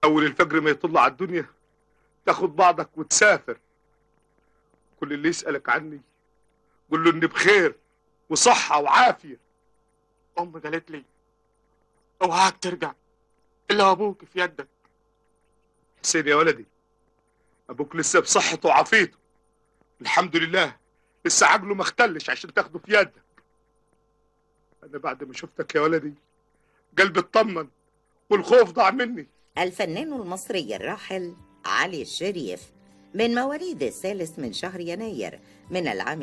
اول الفجر ما يطل على الدنيا تاخد بعضك وتسافر كل اللي يسالك عني قول له اني بخير وصحه وعافيه امي قالت لي اوعاك ترجع الا ابوك في يدك حسين يا ولدي ابوك لسه بصحته وعافيته الحمد لله لسه عقله ما اختلش عشان تاخده في يدك انا بعد ما شفتك يا ولدي قلبي اطمن والخوف ضاع مني الفنان المصري الراحل علي الشريف من مواليد الثالث من شهر يناير من العام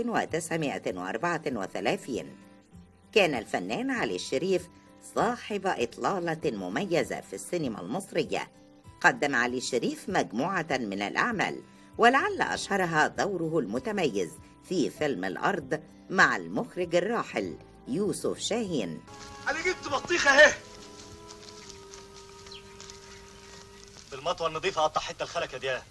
1934 كان الفنان علي الشريف صاحب إطلالة مميزة في السينما المصرية قدم علي الشريف مجموعة من الأعمال ولعل أشهرها دوره المتميز في فيلم الأرض مع المخرج الراحل يوسف شاهين انا جبت بطيخه اهي بالمطوه النظيفه قطع حته الخلك يا دياب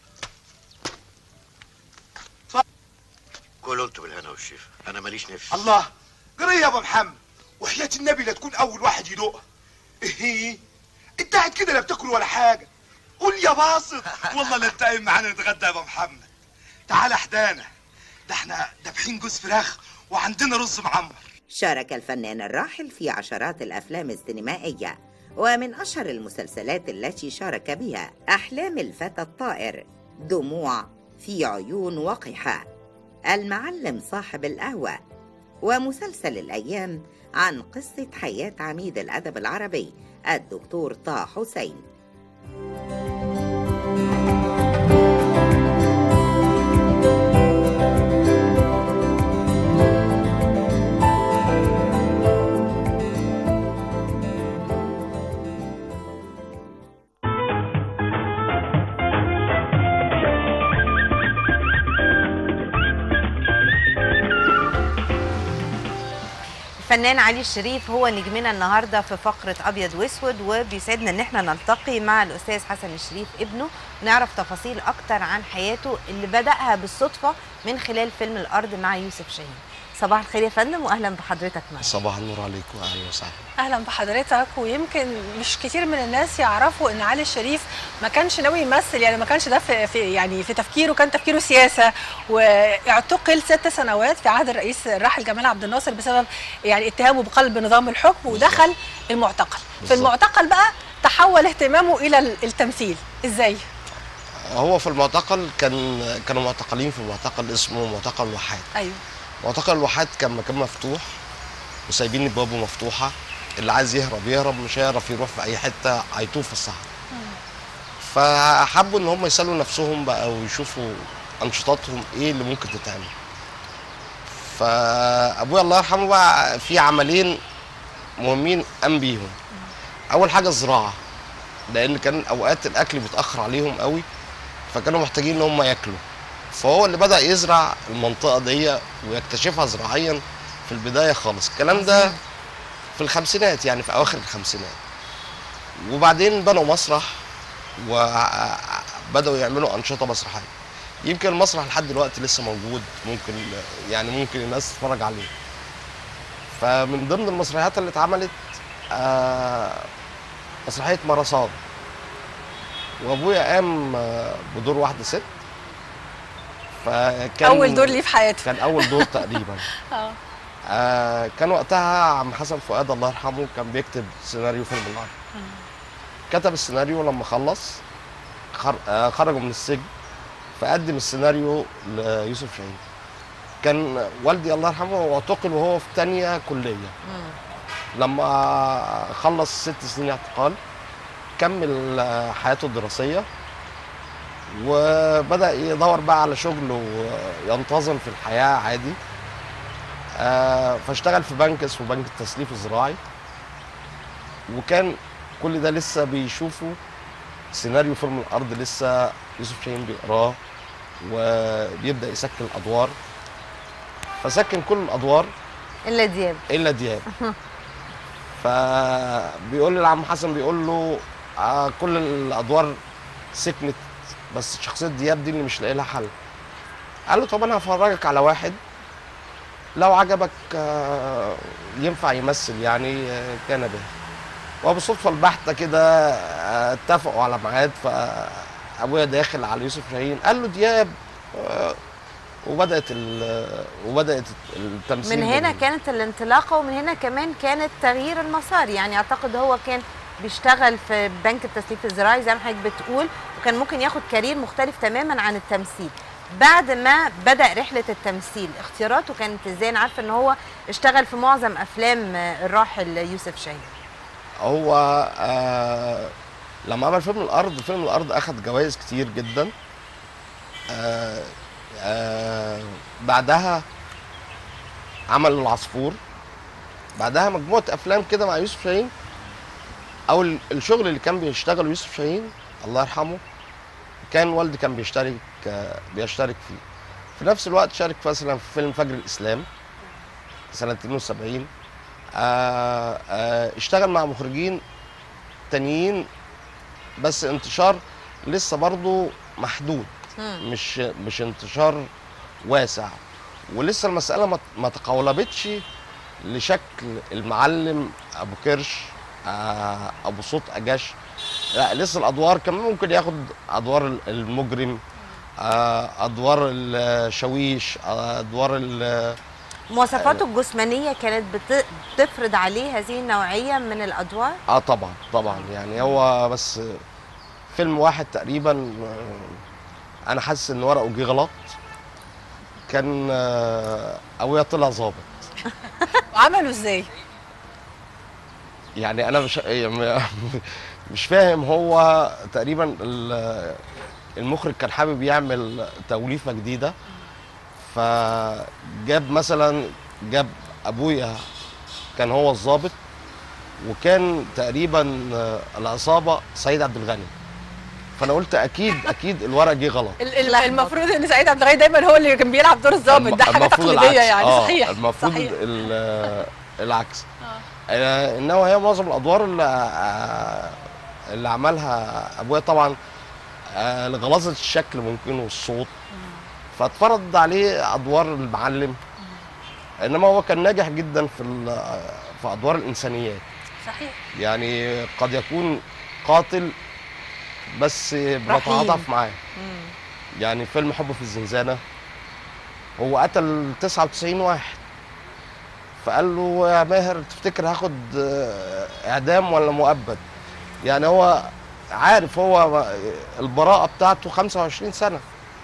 كلوا انتوا بالهنا والشفا انا ماليش نفس الله قري يا ابو محمد وحياة النبي لا تكون اول واحد يدوقها ايه انت قاعد كده لا بتاكل ولا حاجه قول يا باسط والله لا انت قايم معانا نتغدى يا ابو محمد تعال احدانا ده احنا دابحين جوز فراخ وعندنا رز معمر شارك الفنان الراحل في عشرات الافلام السينمائيه ومن اشهر المسلسلات التي شارك بها احلام الفتى الطائر دموع في عيون وقحه المعلم صاحب القهوه ومسلسل الايام عن قصه حياه عميد الادب العربي الدكتور طه حسين الفنان علي الشريف هو نجمنا النهارده في فقره ابيض واسود وبيسعدنا ان احنا نلتقي مع الاستاذ حسن الشريف ابنه ونعرف تفاصيل اكتر عن حياته اللي بداها بالصدفه من خلال فيلم الارض مع يوسف شاهين صباح الخير يا فندم واهلا بحضرتك معنا صباح النور عليكم اهلا وسهلا اهلا بحضرتك ويمكن مش كتير من الناس يعرفوا ان علي الشريف ما كانش ناوي يمثل يعني ما كانش ده في, في يعني في تفكيره كان تفكيره سياسه واعتقل ست سنوات في عهد الرئيس الراحل جمال عبد الناصر بسبب يعني اتهامه بقلب نظام الحكم ودخل المعتقل في المعتقل بقى تحول اهتمامه الى التمثيل ازاي هو في المعتقل كان كانوا معتقلين في معتقل اسمه معتقل الواحات ايوه معتقل الواحات كان مكان مفتوح وسايبين ابوابه مفتوحه اللي عايز يهرب يهرب مش هيعرف يروح في اي حته هيتوه في الصحراء فحبوا ان هم يسالوا نفسهم بقى ويشوفوا انشطتهم ايه اللي ممكن تتعمل فابويا الله يرحمه بقى في عملين مهمين قام بيهم اول حاجه الزراعه لان كان اوقات الاكل بيتاخر عليهم قوي فكانوا محتاجين ان هم ياكلوا فهو اللي بدا يزرع المنطقه دي ويكتشفها زراعيا في البدايه خالص الكلام ده في الخمسينات يعني في اواخر الخمسينات وبعدين بنوا مسرح وبداوا يعملوا انشطه مسرحيه يمكن المسرح لحد دلوقتي لسه موجود ممكن يعني ممكن الناس تتفرج عليه فمن ضمن المسرحيات اللي اتعملت آه مسرحيه مرصاد وابويا قام آه، بدور واحده ست فكان اول دور ليه في حياته كان اول دور تقريبا اه آه كان وقتها عم حسن فؤاد الله يرحمه كان بيكتب سيناريو فيلم الارض كتب السيناريو لما خلص خر... آه خرجوا من السجن فقدم السيناريو ليوسف شاهين كان والدي الله يرحمه اعتقل وهو في تانية كلية لما خلص ست سنين اعتقال كمل آه، حياته الدراسية وبدأ يدور بقى على شغل وينتظم في الحياة عادي آه، فاشتغل في بنك اسمه بنك التسليف الزراعي وكان كل ده لسه بيشوفوا سيناريو فيلم الارض لسه يوسف شاهين بيقراه وبيبدا يسكن الادوار فسكن كل الادوار الا دياب الا دياب فبيقول لعم حسن بيقول له آه كل الادوار سكنت بس شخصيه دياب دي اللي مش لاقي لها حل قال له طب انا هفرجك على واحد لو عجبك آه، ينفع يمثل يعني آه، كان به وبالصدفه البحته كده آه، اتفقوا على ميعاد فابويا داخل على يوسف شاهين قال له دياب آه، وبدات ال- وبدات التمثيل من هنا بال- كانت الانطلاقه ومن هنا كمان كانت تغيير المسار يعني اعتقد هو كان بيشتغل في بنك التسليف الزراعي زي ما حضرتك بتقول وكان ممكن ياخد كارير مختلف تماما عن التمثيل بعد ما بدا رحله التمثيل اختياراته كانت ازاي انا عارفه ان هو اشتغل في معظم افلام آه، الراحل يوسف شاهين هو آه لما عمل فيلم الارض فيلم الارض اخذ جوائز كتير جدا آه آه بعدها عمل العصفور بعدها مجموعه افلام كده مع يوسف شاهين او ال- الشغل اللي كان بيشتغله يوسف شاهين الله يرحمه كان والدي كان بيشترك آه بيشترك فيه في نفس الوقت شارك مثلا في فيلم فجر الاسلام سنه 72 آه آه اشتغل مع مخرجين تانيين بس انتشار لسه برضه محدود مم. مش مش انتشار واسع ولسه المسألة ما- ما تقولبتش لشكل المعلم أبو كرش آه، أبو صوت أجاش لا لسه الأدوار كمان ممكن ياخد أدوار المجرم آه، أدوار الشاويش أدوار ال- مواصفاته الجسمانيه كانت بت- بتفرض عليه هذه النوعيه من الادوار اه طبعا طبعا يعني هو بس فيلم واحد تقريبا آه، انا حاسس ان ورقه جه غلط كان آه، ابويا طلع ظابط وعملوا ازاي؟ يعني انا مش يعني مش فاهم هو تقريبا ال- المخرج كان حابب يعمل توليفه جديده فجاب مثلا جاب ابويا كان هو الضابط وكان تقريبا آه، العصابه سيد عبد الغني فانا قلت اكيد اكيد الورق جه غلط ال- ال- المفروض ان سعيد عبد الغني دايما هو اللي كان بيلعب دور الظابط الم- ده حاجه المفروض تقليديه العكس. يعني آه، صحيح المفروض صحيح. ال- العكس آه، انما هي معظم الادوار اللي آه، اللي عملها ابويا طبعا آه، لغلاظه الشكل ممكن والصوت فاتفرض عليه ادوار المعلم انما هو كان ناجح جدا في ال- في ادوار الانسانيات صحيح يعني قد يكون قاتل بس بنتعاطف معاه يعني فيلم حب في الزنزانة هو قتل 99 واحد فقال له يا ماهر تفتكر هاخد آه، اعدام ولا مؤبد يعني هو عارف هو البراءة بتاعته 25 سنة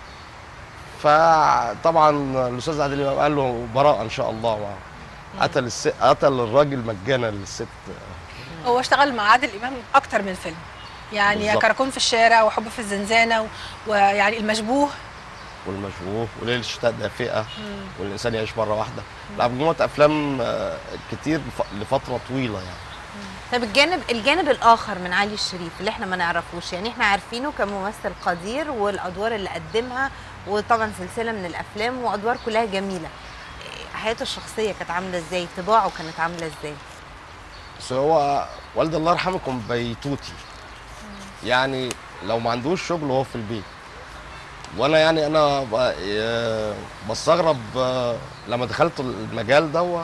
فطبعا الاستاذ عادل امام قال له براءة ان شاء الله قتل الس... قتل الراجل مجانا للست هو اشتغل مع عادل امام اكتر من فيلم يعني يا بالظبط. كراكون في الشارع وحب في الزنزانه و- ويعني المشبوه والمشبوه وليل الشتاء دافئه والانسان يعيش مره واحده لا مجموعه افلام آه، كتير لف- لفتره طويله يعني طب الجانب الجانب الاخر من علي الشريف اللي احنا ما نعرفوش يعني احنا عارفينه كممثل قدير والادوار اللي قدمها وطبعا سلسله من الافلام وادوار كلها جميله إيه، حياته الشخصيه كانت عامله ازاي طباعه كانت عامله ازاي بس هو والد الله يرحمه كان بيتوتي يعني لو ما عندوش شغل هو في البيت وانا يعني انا ب- آه، بستغرب آه، لما دخلت المجال ده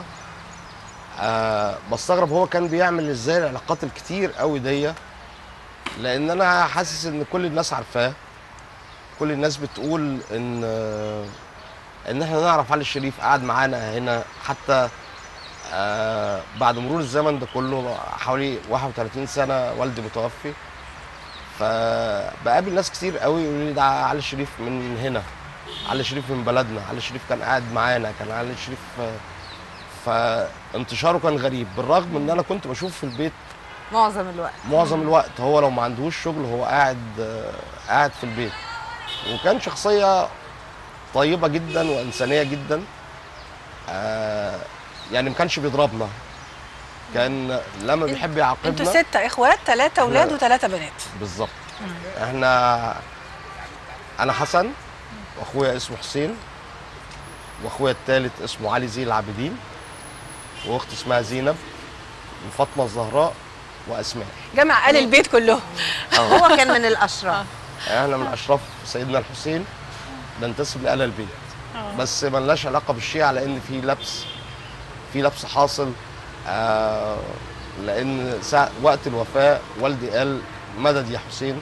بستغرب هو كان بيعمل ازاي العلاقات الكتير قوي دي لان انا حاسس ان كل الناس عارفاه كل الناس بتقول ان آه، ان احنا نعرف علي الشريف قعد معانا هنا حتى آه بعد مرور الزمن ده كله حوالي 31 سنه والدي متوفي فبقابل ناس كتير قوي يقولوا لي ده علي الشريف من هنا علي الشريف من بلدنا علي الشريف كان قاعد معانا كان علي الشريف آه، فانتشاره كان غريب بالرغم ان انا كنت بشوف في البيت معظم الوقت معظم الوقت هو لو ما عندهوش شغل هو قاعد آه، قاعد في البيت وكان شخصية طيبة جدا وإنسانية جدا آه، يعني ما كانش بيضربنا كان لما بيحب انتوا يعاقبنا ستة اخوات ثلاثة اولاد لا. وثلاثة بنات بالظبط احنا انا حسن واخويا اسمه حسين واخويا الثالث اسمه علي زين العابدين واخت اسمها زينب وفاطمه الزهراء واسماء جمع آل البيت كلهم هو كان من الاشراف احنا من اشراف سيدنا الحسين ننتسب لآل البيت بس ملناش علاقه بالشيعة لان في لبس في لبس حاصل آه لان ساعة وقت الوفاه والدي قال مدد يا حسين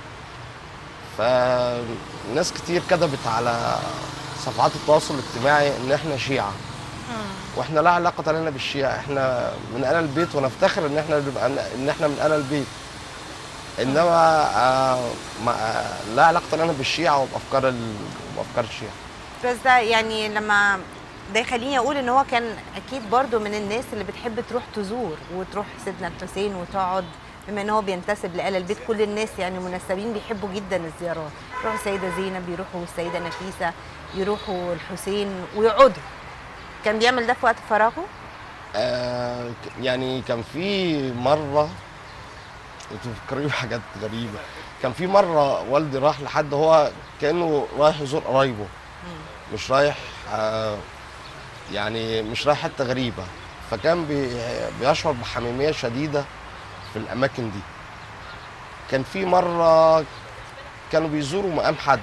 فناس كتير كتبت على صفحات التواصل الاجتماعي ان احنا شيعه واحنا لا علاقه لنا بالشيعه احنا من انا البيت ونفتخر ان احنا نبقى ان احنا من انا البيت انما آه ما آه لا علاقه لنا بالشيعه وبافكار ال- وبافكار الشيعه بس ده يعني لما ده يخليني اقول ان هو كان اكيد برضو من الناس اللي بتحب تروح تزور وتروح سيدنا الحسين وتقعد بما ان هو بينتسب لآل البيت كل الناس يعني منسبين بيحبوا جدا الزيارات يروحوا السيده زينب يروحوا السيده نفيسه يروحوا الحسين ويقعدوا كان بيعمل ده في وقت فراغه آه ك- يعني كان في مره تفكرني بحاجات غريبه كان في مره والدي راح لحد هو كانه رايح يزور قرايبه مش رايح آه يعني مش رايح حته غريبه فكان بي بيشعر بحميميه شديده في الاماكن دي كان في مره كانوا بيزوروا مقام حد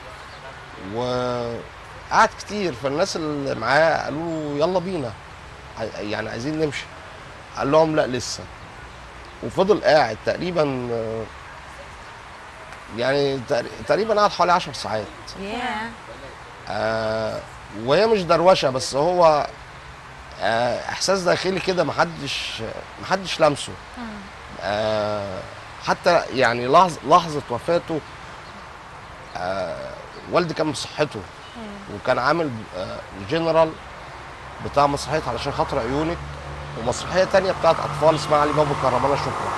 وقعد كتير فالناس اللي معاه قالوا له يلا بينا عاي- يعني عايزين نمشي قال لهم لا لسه وفضل قاعد تقريبا آه، يعني تقري- تقريبا قعد حوالي 10 ساعات ياه آه وهي مش دروشه بس هو آه احساس داخلي كده محدش محدش لمسه آه حتى يعني لحظه لحظه وفاته آه والدي كان بصحته وكان عامل آه جنرال بتاع مسرحيه علشان خاطر عيونك ومسرحيه تانية بتاعت اطفال اسمها علي بابا كرمانه شكرا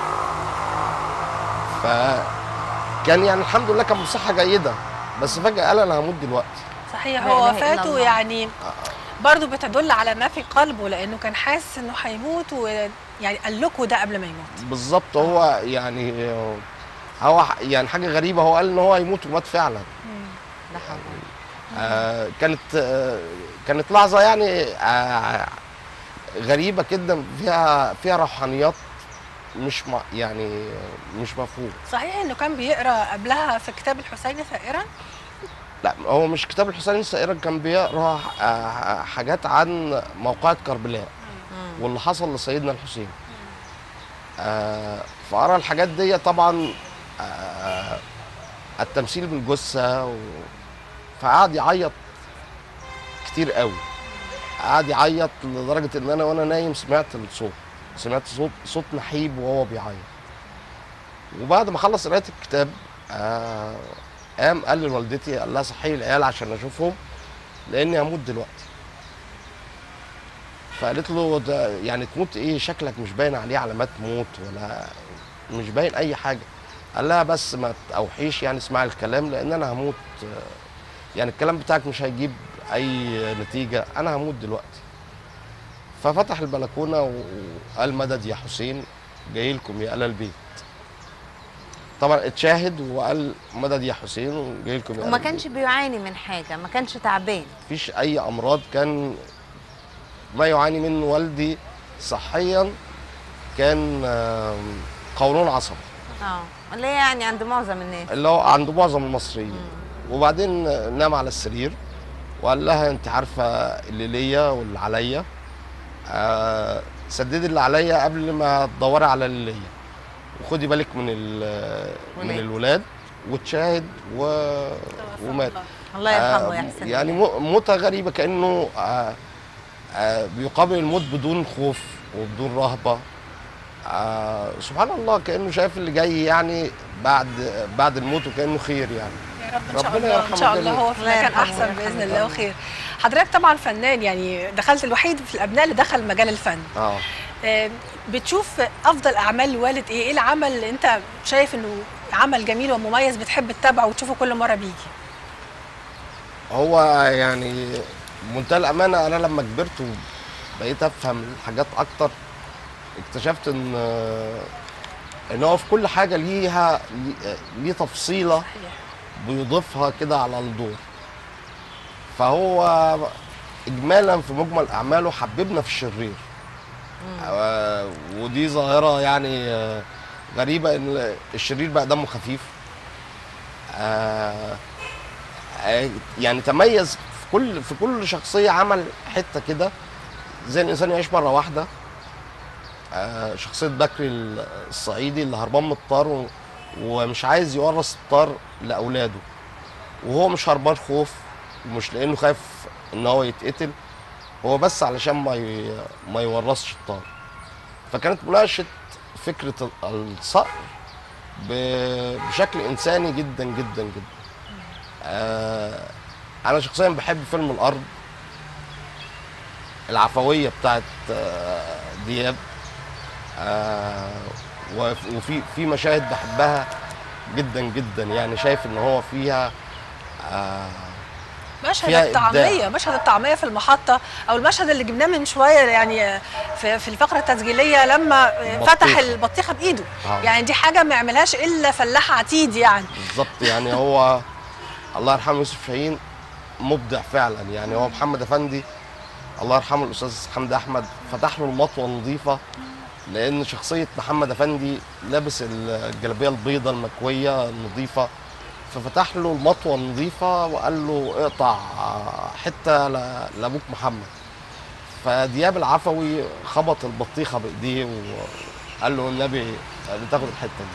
فكان يعني الحمد لله كان بصحه جيده بس فجاه قال انا هموت دلوقتي صحيح لا هو إله إلا وفاته الله. يعني برضه بتدل على ما في قلبه لانه كان حاسس انه هيموت ويعني قال لكم ده قبل ما يموت بالظبط هو يعني هو ح- يعني حاجه غريبه هو قال ان هو هيموت ومات فعلا لا حول آه كانت آه كانت لحظه يعني آه غريبه جدا فيها فيها روحانيات مش مع يعني مش مفهوم صحيح انه كان بيقرا قبلها في كتاب الحسين ثائرا لا هو مش كتاب الحسين السائرة كان بيقرا آه، حاجات عن موقعة كربلاء واللي حصل لسيدنا الحسين آه، فقرا الحاجات دي طبعا آه، التمثيل بالجثة و... فقعد يعيط كتير قوي قعد يعيط لدرجة ان انا وانا نايم سمعت الصوت سمعت صوت صوت نحيب وهو بيعيط وبعد ما خلص قرايه الكتاب آه قام قال لوالدتي قال لها صحي العيال عشان اشوفهم لاني هموت دلوقتي فقالت له ده يعني تموت ايه شكلك مش باين عليه علامات موت ولا مش باين اي حاجه قال لها بس ما توحيش يعني اسمعي الكلام لان انا هموت آه، يعني الكلام بتاعك مش هيجيب اي نتيجه انا هموت دلوقتي ففتح البلكونه وقال مدد يا حسين جاي لكم يا ال البيت طبعا اتشاهد وقال مدد يا حسين وجاي لكم يا وما آل كانش بيعاني من حاجه ما كانش تعبان مفيش اي امراض كان ما يعاني منه والدي صحيا كان آم، قولون عصبي اه اللي هي يعني عند معظم الناس اللي هو عند معظم المصريين وبعدين نام على السرير وقال لها انت عارفه اللي ليا واللي عليا آه سددي اللي عليا قبل ما تدوري على اللي ليا وخدي بالك من ال- من ولاد. الولاد وتشاهد و... ومات الله يرحمه آه، ويحسن يعني مو- موتة غريبة كأنه آه، آه، بيقابل الموت بدون خوف وبدون رهبة آه، سبحان الله كأنه شايف اللي جاي يعني بعد بعد الموت وكأنه خير يعني يا رب ان شاء ربنا الله يرحمه ان شاء الله جميعا. هو في الله مكان يرحمه احسن ويرحمه باذن الله جميعا. وخير حضرتك طبعا فنان يعني دخلت الوحيد في الابناء اللي دخل مجال الفن اه آه، بتشوف افضل اعمال الوالد ايه ايه العمل اللي انت شايف انه عمل جميل ومميز بتحب تتابعه وتشوفه كل مره بيجي هو يعني بمنتهى الأمانة أنا لما كبرت وبقيت أفهم الحاجات أكتر اكتشفت إن إن هو في كل حاجة ليها ليه- ليه تفصيلة صحيح بيضيفها كده على الدور فهو اجمالا في مجمل اعماله حببنا في الشرير آه، ودي ظاهره يعني آه، غريبه ان الشرير بقى دمه خفيف آه، آه، يعني تميز في كل في كل شخصيه عمل حته كده زي الانسان يعيش مره واحده آه، شخصيه بكري الصعيدي اللي هربان من الطار و- ومش عايز يورث الطار لاولاده وهو مش هربان خوف ومش لانه خايف ان هو يتقتل هو بس علشان ما ي... ما يورثش الطار فكانت مناقشه فكره ال- الصقر ب... بشكل انساني جدا جدا جدا آه انا شخصيا بحب فيلم الارض العفويه بتاعت آه دياب آه وف- وفي في مشاهد بحبها جدا جدا يعني شايف ان هو فيها آه مشهد فيها الطعميه إبداع. مشهد الطعميه في المحطه او المشهد اللي جبناه من شويه يعني في, في الفقره التسجيليه لما فتح البطيخة. البطيخه بايده آه. يعني دي حاجه ما يعملهاش الا فلاح عتيد يعني بالظبط يعني هو الله يرحمه يوسف شاهين مبدع فعلا يعني هو محمد افندي الله يرحمه الاستاذ حمدي احمد فتح له المطوه النظيفه لان شخصيه محمد افندي لابس الجلابيه البيضاء المكويه النظيفه ففتح له المطوه النظيفه وقال له اقطع حته ل- لابوك محمد فدياب العفوي خبط البطيخه بايديه وقال له النبي تاخد الحته دي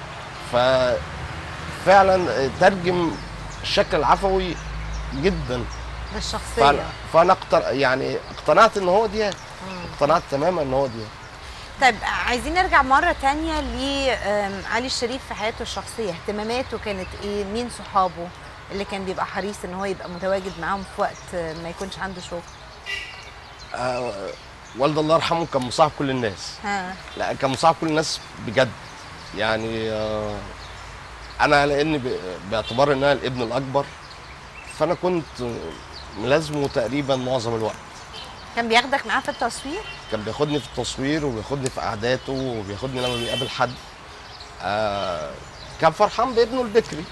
ففعلا ترجم الشكل العفوي جدا بالشخصيه فأنا, فانا اقتر يعني اقتنعت ان هو دياب اقتنعت تماما ان هو دياب طيب عايزين نرجع مرة تانية لعلي الشريف في حياته الشخصية اهتماماته كانت ايه مين صحابه اللي كان بيبقى حريص ان هو يبقى متواجد معاهم في وقت آه، ما يكونش عنده شغل آه والد الله يرحمه كان مصاحب كل الناس ها لا كان مصاحب كل الناس بجد يعني آه انا لان ب- باعتبار ان انا الابن الاكبر فانا كنت ملازمه تقريبا معظم الوقت كان بياخدك معاه في التصوير كان بياخدني في التصوير وبياخدني في قعداته وبياخدني لما بيقابل حد آه كان فرحان بابنه البكري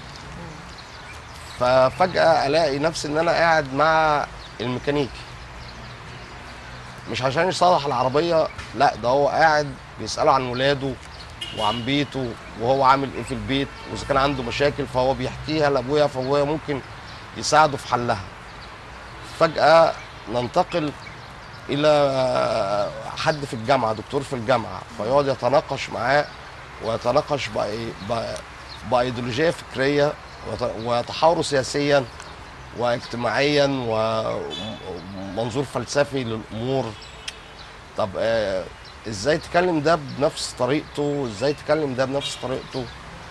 ففجأة ألاقي نفسي إن أنا قاعد مع الميكانيكي مش عشان يصلح العربية لا ده هو قاعد بيسأله عن ولاده وعن بيته وهو عامل ايه في البيت واذا كان عنده مشاكل فهو بيحكيها لابويا فابويا ممكن يساعده في حلها فجأة ننتقل الى حد في الجامعه دكتور في الجامعه فيقعد يتناقش معاه ويتناقش بأي- بأ- بايديولوجيه فكريه وت- ويتحاوروا سياسيا واجتماعيا ومنظور فلسفي للامور طب آه، ازاي تكلم ده بنفس طريقته ازاي تكلم ده بنفس طريقته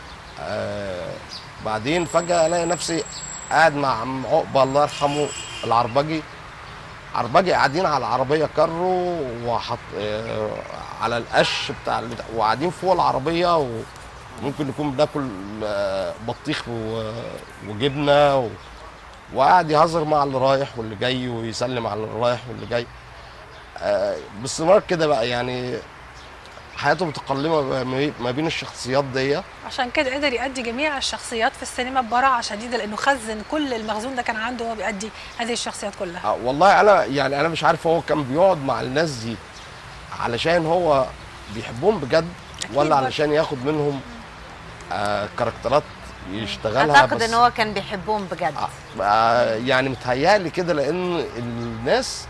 آه بعدين فجاه الاقي نفسي قاعد مع عم عقبه الله يرحمه العربجي عربجي قاعدين على العربيه كرو وحط آه على القش بتاع البتاع وقاعدين فوق العربيه وممكن نكون بناكل آه بطيخ و- وجبنه و... وقاعد يهزر مع اللي رايح واللي جاي ويسلم على اللي رايح واللي جاي آه باستمرار كده بقى يعني حياته متقلبه ما- ما بين الشخصيات دي عشان كده قدر يأدي جميع الشخصيات في السينما ببراعه شديده لانه خزن كل المخزون ده كان عنده وهو بيأدي هذه الشخصيات كلها آه، والله انا يعني انا مش عارف هو كان بيقعد مع الناس دي علشان هو بيحبهم بجد ولا برضه. علشان ياخد منهم آه كاركترات يشتغلها اعتقد بس ان هو كان بيحبهم بجد آه يعني متهيألي كده لان الناس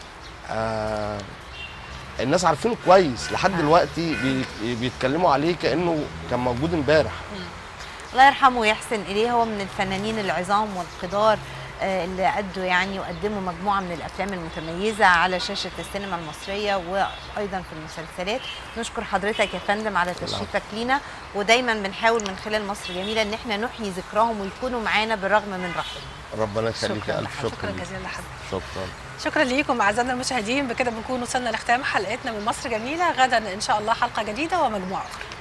آه الناس عارفينه كويس لحد دلوقتي بي- بيتكلموا عليه كانه كان موجود امبارح الله يرحمه ويحسن اليه هو من الفنانين العظام والقدار آه، اللي أدوا يعني وقدموا مجموعة من الأفلام المتميزة على شاشة السينما المصرية وأيضا في المسلسلات نشكر حضرتك يا فندم على تشريفك لينا ودايما بنحاول من خلال مصر جميلة إن احنا نحيي ذكراهم ويكونوا معانا بالرغم من رحلهم ربنا يخليك شكرا الف لحضرتك. شكر شكرا ليك. جزيلا لحضرتك شكرا شكرا ليكم اعزائنا المشاهدين بكده بنكون وصلنا لختام حلقتنا من مصر جميله غدا ان شاء الله حلقه جديده ومجموعه اخرى